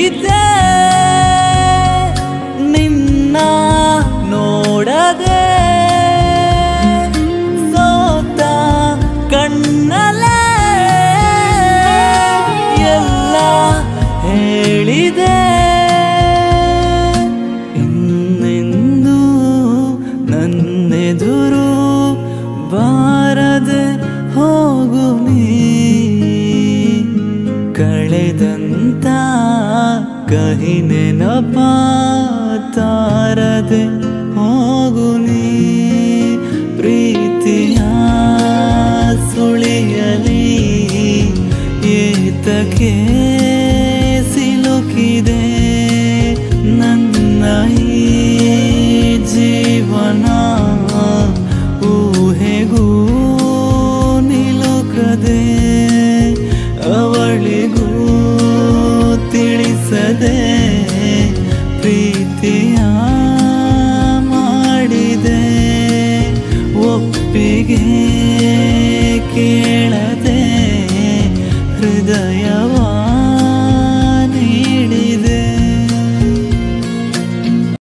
ಹೇಳಿದೆ ನಿನ್ನ ನೋಡದೆ ಸೋತ ಕಣ್ಣಲೆ ಎಲ್ಲ ಹೇಳಿದೆ ಇನ್ನೆಂದು ನನ್ನೆದುರು ಬಾರದೆ ಹೋಗು ನೀ ಕಳೆದಂತ ಕಹಿ ನೆನಪ ತಾರದೆ ಹೋಗು ನೀ ಪ್ರೀತಿಯ ಸುಳಿಯಲಿ ಏತಕ್ಕೆ ಸಿಲುಕಿದೆ ನನ್ನ ಈ ಜೀವನ ಊಹೆಗೂ ನಿಲುಕದೆ ಅವಳಿಗೂ ತಿಳಿಸದೆ ಪ್ರೀತಿಯ ಮಾಡಿದೆ ಒಪ್ಪಿಗೆ ಕೇಳದೆ ಹೃದಯವ ನೀಡಿದೆ